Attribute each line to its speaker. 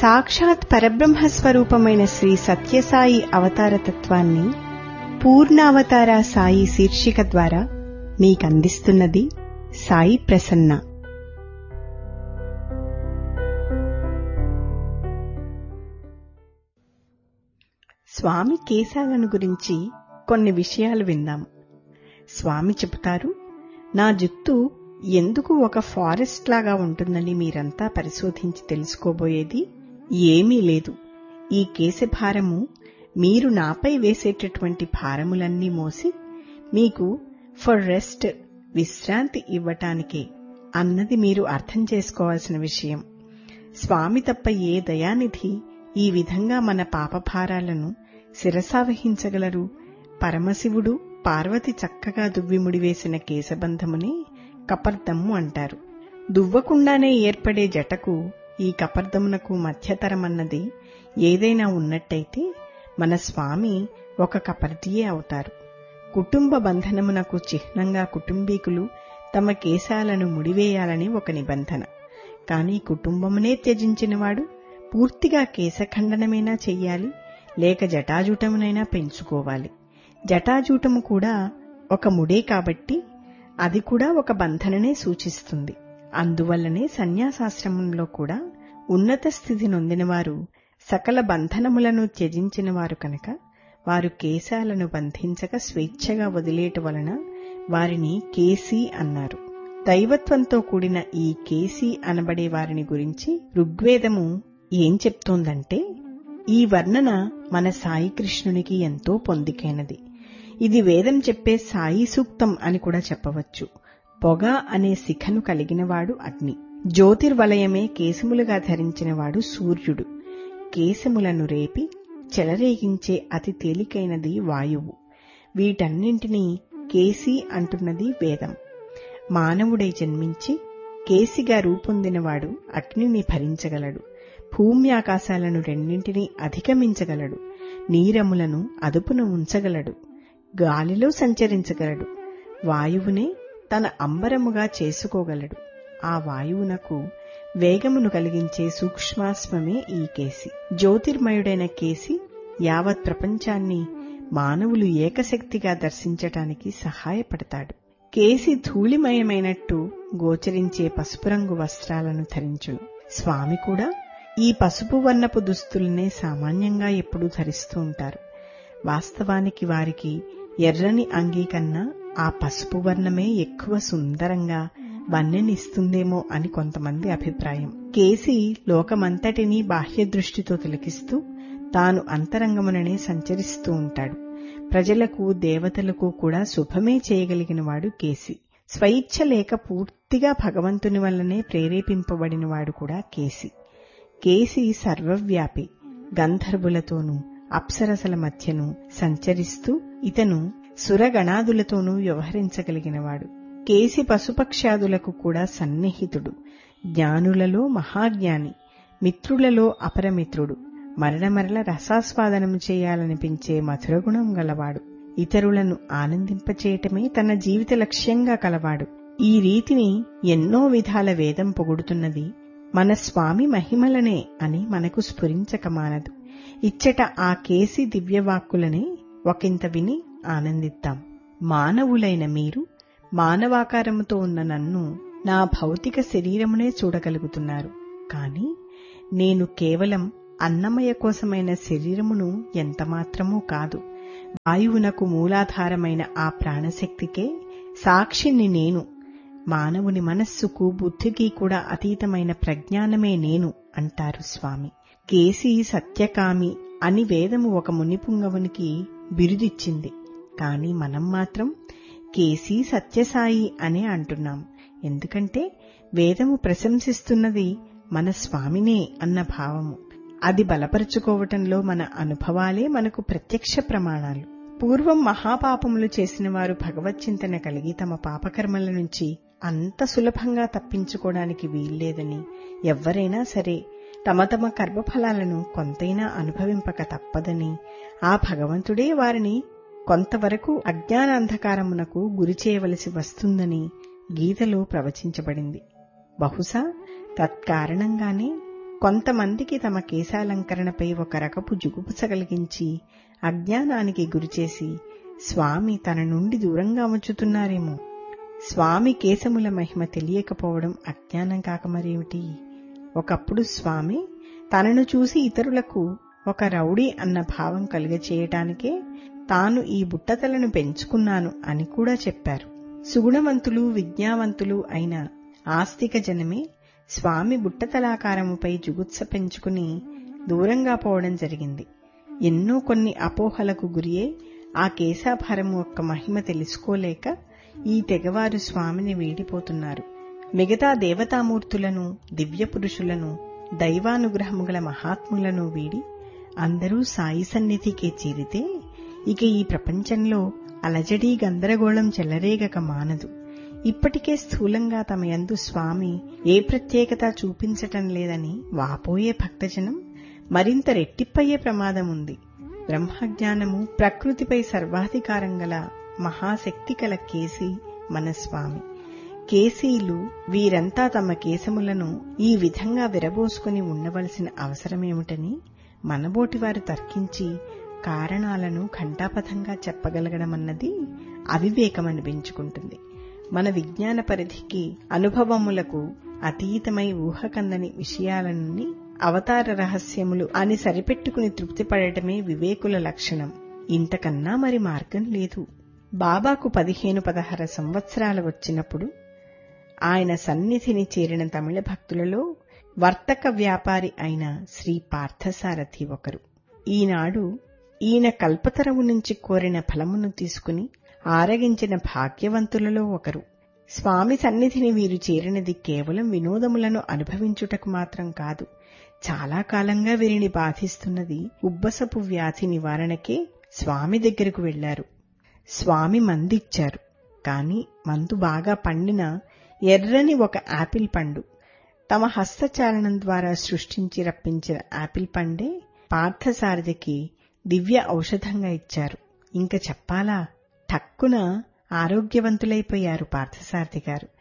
Speaker 1: సాక్షాత్ పరబ్రహ్మ స్వరూపమైన శ్రీ సత్యసాయి అవతార తత్వాన్ని పూర్ణావతార సాయి శీర్షిక ద్వారా మీకందిస్తున్నది సాయి ప్రసన్న స్వామి కేశాలను గురించి కొన్ని విషయాలు విందాం స్వామి చెబుతారు నా జుత్తు ఎందుకు ఒక ఫారెస్ట్ లాగా ఉంటుందని మీరంతా పరిశోధించి తెలుసుకోబోయేది ఏమీ లేదు ఈ కేశభారము మీరు నాపై వేసేటటువంటి భారములన్నీ మోసి మీకు ఫర్ రెస్ట్ విశ్రాంతి ఇవ్వటానికే అన్నది మీరు అర్థం చేసుకోవాల్సిన విషయం స్వామి తప్ప ఏ దయానిధి ఈ విధంగా మన పాపభారాలను శిరసావహించగలరు పరమశివుడు పార్వతి చక్కగా దువ్విముడివేసిన కేశబంధమునే కపర్దము అంటారు దువ్వకుండానే ఏర్పడే జటకు ఈ కపర్దమునకు మధ్యతరమన్నది ఏదైనా ఉన్నట్టయితే మన స్వామి ఒక కపర్దియే అవుతారు కుటుంబ బంధనమునకు చిహ్నంగా కుటుంబీకులు తమ కేశాలను ముడివేయాలని ఒక నిబంధన కాని కుటుంబమునే త్యజించినవాడు పూర్తిగా కేశఖండనమైనా చెయ్యాలి లేక జటాజూటమునైనా పెంచుకోవాలి జటాజూటము కూడా ఒక ముడే కాబట్టి అది కూడా ఒక బంధననే సూచిస్తుంది అందువల్లనే సన్యాసాశ్రమంలో కూడా ఉన్నత స్థితి నొందినవారు సకల బంధనములను త్యజించిన వారు కనుక వారు కేశాలను బంధించక స్వేచ్ఛగా వదిలేట వలన వారిని కేసీ అన్నారు దైవత్వంతో కూడిన ఈ కేసీ అనబడే వారిని గురించి ఋగ్వేదము ఏం చెప్తోందంటే ఈ వర్ణన మన సాయి కృష్ణునికి ఎంతో పొందికైనది ఇది వేదం చెప్పే సాయి సూక్తం అని కూడా చెప్పవచ్చు పొగ అనే శిఖను కలిగినవాడు అగ్ని జ్యోతిర్వలయమే కేశములుగా ధరించినవాడు సూర్యుడు కేశములను రేపి చెలరేగించే అతి తేలికైనది వాయువు వీటన్నింటినీ కేసి అంటున్నది వేదం మానవుడై జన్మించి కేసిగా రూపొందినవాడు అగ్నిని భరించగలడు భూమి ఆకాశాలను రెండింటినీ అధిగమించగలడు నీరములను అదుపున ఉంచగలడు గాలిలో సంచరించగలడు వాయువునే తన అంబరముగా చేసుకోగలడు ఆ వాయువునకు వేగమును కలిగించే సూక్ష్మాశ్వమే ఈ కేసి జ్యోతిర్మయుడైన కేసి యావత్ ప్రపంచాన్ని మానవులు ఏకశక్తిగా దర్శించటానికి సహాయపడతాడు కేసి ధూళిమయమైనట్టు గోచరించే పసుపు రంగు వస్త్రాలను ధరించును స్వామి కూడా ఈ పసుపు వర్ణపు దుస్తులనే సామాన్యంగా ఎప్పుడూ ధరిస్తూ ఉంటారు వాస్తవానికి వారికి ఎర్రని అంగీ కన్నా ఆ పసుపు వర్ణమే ఎక్కువ సుందరంగా వన్నెనిస్తుందేమో అని కొంతమంది అభిప్రాయం కేసి లోకమంతటినీ బాహ్య దృష్టితో తిలకిస్తూ తాను అంతరంగముననే సంచరిస్తూ ఉంటాడు ప్రజలకు దేవతలకు కూడా శుభమే చేయగలిగినవాడు కేసి స్వయిచ్ఛ లేక పూర్తిగా భగవంతుని వల్లనే ప్రేరేపింపబడినవాడు కూడా కేసి కేసి సర్వవ్యాపి గంధర్వులతోనూ అప్సరసల మధ్యను సంచరిస్తూ ఇతను సురగణాదులతోనూ వ్యవహరించగలిగినవాడు కేసి పశుపక్ష్యాదులకు కూడా సన్నిహితుడు జ్ఞానులలో మహాజ్ఞాని మిత్రులలో అపరమిత్రుడు మరణమరల రసాస్వాదనము చేయాలనిపించే మధురగుణం గలవాడు ఇతరులను ఆనందింపచేయటమే తన జీవిత లక్ష్యంగా కలవాడు ఈ రీతిని ఎన్నో విధాల వేదం పొగుడుతున్నది మన స్వామి మహిమలనే అని మనకు స్ఫురించక మానదు ఇచ్చట ఆ కేసి దివ్యవాక్కులనే ఒకంత విని ఆనందిద్దాం మానవులైన మీరు మానవాకారముతో ఉన్న నన్ను నా భౌతిక శరీరమునే చూడగలుగుతున్నారు కాని నేను కేవలం అన్నమయ కోసమైన శరీరమును ఎంతమాత్రమూ కాదు వాయువునకు మూలాధారమైన ఆ ప్రాణశక్తికే సాక్షిని నేను మానవుని మనస్సుకు బుద్ధికి కూడా అతీతమైన ప్రజ్ఞానమే నేను అంటారు స్వామి కేసి సత్యకామి అని వేదము ఒక మునిపుంగవునికి బిరుదిచ్చింది కాని మనం మాత్రం కేసి సత్యసాయి అనే అంటున్నాం ఎందుకంటే వేదము ప్రశంసిస్తున్నది మన స్వామినే అన్న భావము అది బలపరుచుకోవటంలో మన అనుభవాలే మనకు ప్రత్యక్ష ప్రమాణాలు పూర్వం మహాపాపములు చేసిన వారు భగవచ్చింతన కలిగి తమ పాపకర్మల నుంచి అంత సులభంగా తప్పించుకోవడానికి వీల్లేదని ఎవ్వరైనా సరే తమ తమ కర్మఫలాలను కొంతైనా అనుభవింపక తప్పదని ఆ భగవంతుడే వారిని కొంతవరకు అజ్ఞానాంధకారమునకు గురి చేయవలసి వస్తుందని గీతలో ప్రవచించబడింది బహుశా తత్కారణంగానే కొంతమందికి తమ కేశాలంకరణపై ఒక రకపు జుగుపుస కలిగించి అజ్ఞానానికి గురిచేసి స్వామి తన నుండి దూరంగా ఉంచుతున్నారేమో స్వామి కేశముల మహిమ తెలియకపోవడం అజ్ఞానం కాక మరేమిటి ఒకప్పుడు స్వామి తనను చూసి ఇతరులకు ఒక రౌడీ అన్న భావం కలుగచేయటానికే తాను ఈ బుట్టతలను పెంచుకున్నాను అని కూడా చెప్పారు సుగుణవంతులు విజ్ఞావంతులు అయిన ఆస్తిక జనమే స్వామి బుట్టతలాకారముపై జుగుత్స పెంచుకుని దూరంగా పోవడం జరిగింది ఎన్నో కొన్ని అపోహలకు గురియే ఆ కేశాభారము యొక్క మహిమ తెలుసుకోలేక ఈ తెగవారు స్వామిని వీడిపోతున్నారు మిగతా దేవతామూర్తులను దివ్య పురుషులను దైవానుగ్రహము గల మహాత్ములను వీడి అందరూ సాయి సన్నిధికే చేరితే ఇక ఈ ప్రపంచంలో అలజడి గందరగోళం చెలరేగక మానదు ఇప్పటికే స్థూలంగా తమ యందు స్వామి ఏ ప్రత్యేకత చూపించటం లేదని వాపోయే భక్తజనం మరింత రెట్టిప్పయ్యే ప్రమాదం ఉంది బ్రహ్మజ్ఞానము ప్రకృతిపై సర్వాధికారం గల మహాశక్తి కల కేసి మన స్వామి కేసీలు వీరంతా తమ కేశములను ఈ విధంగా విరబోసుకుని ఉండవలసిన అవసరమేమిటని మనబోటివారు తర్కించి కారణాలను ఘంటాపథంగా చెప్పగలగడమన్నది అవివేకమనిపించుకుంటుంది మన విజ్ఞాన పరిధికి అనుభవములకు అతీతమై ఊహకందని విషయాలన్నీ అవతార రహస్యములు అని సరిపెట్టుకుని తృప్తిపడటమే వివేకుల లక్షణం ఇంతకన్నా మరి మార్గం లేదు బాబాకు పదిహేను పదహారు సంవత్సరాలు వచ్చినప్పుడు ఆయన సన్నిధిని చేరిన తమిళ భక్తులలో వర్తక వ్యాపారి అయిన శ్రీ పార్థసారథి ఒకరు ఈనాడు ఈయన కల్పతరవు నుంచి కోరిన ఫలమును తీసుకుని ఆరగించిన భాగ్యవంతులలో ఒకరు స్వామి సన్నిధిని వీరు చేరినది కేవలం వినోదములను అనుభవించుటకు మాత్రం కాదు చాలా కాలంగా వీరిని బాధిస్తున్నది ఉబ్బసపు వ్యాధి నివారణకే స్వామి దగ్గరకు వెళ్లారు స్వామి మందిచ్చారు కాని మందు బాగా పండిన ఎర్రని ఒక ఆపిల్ పండు తమ హస్తచాలనం ద్వారా సృష్టించి రప్పించిన ఆపిల్ పండే పార్థసారథికి దివ్య ఔషధంగా ఇచ్చారు ఇంక చెప్పాలా ఠక్కున ఆరోగ్యవంతులైపోయారు పార్థసారథి గారు